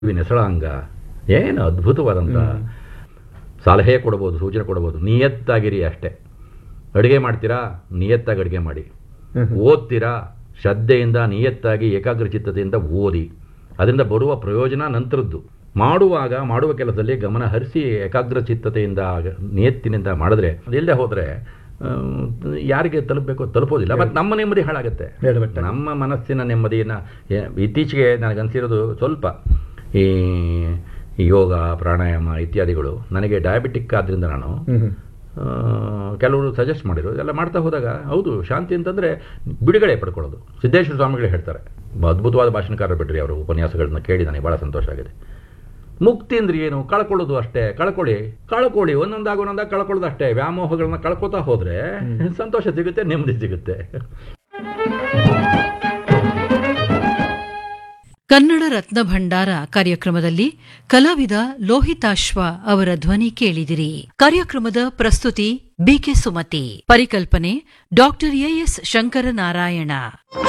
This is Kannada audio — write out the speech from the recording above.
ನೆಸಳಾಂಗ ಏನು ಅದ್ಭುತವಾದಂಥ ಸಲಹೆ ಕೊಡ್ಬೋದು ಸೂಚನೆ ಕೊಡ್ಬೋದು ನಿಯತ್ತಾಗಿರಿ ಅಷ್ಟೇ ಅಡುಗೆ ಮಾಡ್ತೀರಾ ನಿಯತ್ತಾಗಿ ಅಡುಗೆ ಮಾಡಿ ಓದ್ತೀರಾ ಶ್ರದ್ಧೆಯಿಂದ ನಿಯತ್ತಾಗಿ ಏಕಾಗ್ರಚಿತ್ತತೆಯಿಂದ ಓದಿ ಅದರಿಂದ ಬರುವ ಪ್ರಯೋಜನ ನಂತರದ್ದು ಮಾಡುವಾಗ ಮಾಡುವ ಕೆಲಸದಲ್ಲಿ ಗಮನ ಹರಿಸಿ ಏಕಾಗ್ರಚಿತ್ತತೆಯಿಂದ ನಿಯತ್ತಿನಿಂದ ಮಾಡಿದ್ರೆ ಅದಿಲ್ಲದೆ ಹೋದರೆ ಯಾರಿಗೆ ತಲುಪಬೇಕು ತಲುಪೋದಿಲ್ಲ ಮತ್ತು ನಮ್ಮ ನೆಮ್ಮದಿ ಹಾಳಾಗುತ್ತೆ ಹೇಳ್ಬಿಟ್ಟ. ನಮ್ಮ ಮನಸ್ಸಿನ ನೆಮ್ಮದಿಯನ್ನು ಏ- ಇತ್ತೀಚೆಗೆ ನನಗನ್ಸಿರೋದು ಸ್ವಲ್ಪ ಈ ಈ ಯೋಗ ಪ್ರಾಣಾಯಾಮ ಇತ್ಯಾದಿಗಳು ನನಗೆ ಡಯಾಬಿಟಿಕ್ ಆದ್ದರಿಂದ ನಾನು ಆ, ಕೆಲವರು ಸಜೆಸ್ಟ್ ಮಾಡಿದ್ರು ಎಲ್ಲ ಮಾಡ್ತಾ ಹೋದಾಗ ಹೌದು ಶಾಂತಿ ಅಂತಂದರೆ ಬಿಡುಗಡೆ ಪಡ್ಕೊಳ್ಳೋದು ಸಿದ್ದೇಶ್ವರ ಸ್ವಾಮಿಗಳೇ ಹೇಳ್ತಾರೆ ಅದ್ಭುತವಾದ ಭಾಷಣಕಾರ ಬಿಟ್ರಿ ಅವರು ಉಪನ್ಯಾಸಗಳನ್ನ ಕೇಳಿ ನನಗೆ ಭಾಳ ಸಂತೋಷ ಆಗಿದೆ ಮುಕ್ತಿ ಅಂದ್ರೆ ಏನು ಕಳ್ಕೊಳ್ಳೋದು ಅಷ್ಟೇ ಕಳ್ಕೊಳ್ಳಿ ಕಳ್ಕೊಳ್ಳಿ ಒಂದೊಂದಾಗ ಒಂದೊಂದಾಗ ಕಳ್ಕೊಳ್ಳೋದು ಅಷ್ಟೇ ವ್ಯಾಮೋಹಗಳನ್ನ ಕಳ್ಕೊತಾ ಹೋದ್ರೆ ಸಂತೋಷ ಸಿಗುತ್ತೆ ನೆಮ್ಮದಿ ಸಿಗುತ್ತೆ ಕನ್ನಡ ರತ್ನ ಭಂಡಾರ ಕಾರ್ಯಕ್ರಮದಲ್ಲಿ ಕಲಾವಿದ ಲೋಹಿತಾಶ್ವ ಅವರ ಧ್ವನಿ ಕೇಳಿದಿರಿ ಕಾರ್ಯಕ್ರಮದ ಪ್ರಸ್ತುತಿ ಬಿಕೆ ಸುಮತಿ ಪರಿಕಲ್ಪನೆ ಡಾಕ್ಟರ್ ಎಎಸ್ ಶಂಕರನಾರಾಯಣ